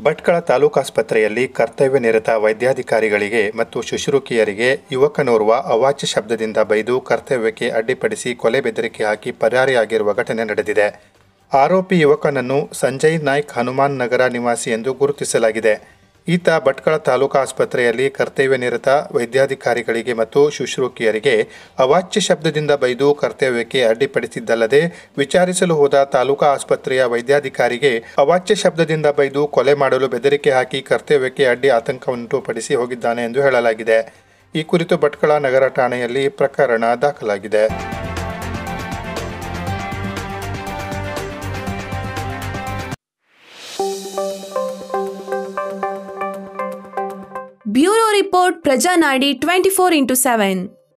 ಭಟ್ಕಳ ತಾಲೂಕಾಸ್ಪತ್ರೆಯಲ್ಲಿ ಕರ್ತವ್ಯ ನಿರತ ವೈದ್ಯಾಧಿಕಾರಿಗಳಿಗೆ ಮತ್ತು ಶುಶ್ರೂಷಕಿಯರಿಗೆ ಯುವಕನೋರ್ವ ಅವಾಚ್ಯ ಶಬ್ದದಿಂದ ಬೈದು ಕರ್ತವ್ಯಕ್ಕೆ ಅಡ್ಡಿಪಡಿಸಿ ಕೊಲೆ ಬೆದರಿಕೆ ಹಾಕಿ ಪರಾರಿಯಾಗಿರುವ ಘಟನೆ ನಡೆದಿದೆ ಆರೋಪಿ ಯುವಕನನ್ನು ಸಂಜಯ್ ನಾಯ್ಕ್ ಹನುಮಾನ್ ನಗರ ನಿವಾಸಿ ಎಂದು ಗುರುತಿಸಲಾಗಿದೆ ಈತ ಭಟ್ಕಳ ತಾಲೂಕಾ ಆಸ್ಪತ್ರೆಯಲ್ಲಿ ಕರ್ತವ್ಯ ನಿರತ ವೈದ್ಯಾಧಿಕಾರಿಗಳಿಗೆ ಮತ್ತು ಶುಶ್ರೂಷಕಿಯರಿಗೆ ಅವಾಚ್ಯ ಶಬ್ದದಿಂದ ಬೈದು ಕರ್ತವ್ಯಕ್ಕೆ ಅಡ್ಡಿಪಡಿಸಿದ್ದಲ್ಲದೆ ವಿಚಾರಿಸಲು ಹೋದ ತಾಲೂಕಾ ಆಸ್ಪತ್ರೆಯ ವೈದ್ಯಾಧಿಕಾರಿಗೆ ಅವಾಚ್ಯ ಶಬ್ದದಿಂದ ಬೈದು ಕೊಲೆ ಮಾಡಲು ಬೆದರಿಕೆ ಹಾಕಿ ಕರ್ತವ್ಯಕ್ಕೆ ಅಡ್ಡಿ ಆತಂಕವನ್ನುಂಟುಪಡಿಸಿ ಹೋಗಿದ್ದಾನೆ ಎಂದು ಹೇಳಲಾಗಿದೆ ಈ ಕುರಿತು ಭಟ್ಕಳ ನಗರ ಠಾಣೆಯಲ್ಲಿ ಪ್ರಕರಣ ದಾಖಲಾಗಿದೆ bureau report Prajanadi twenty four into seven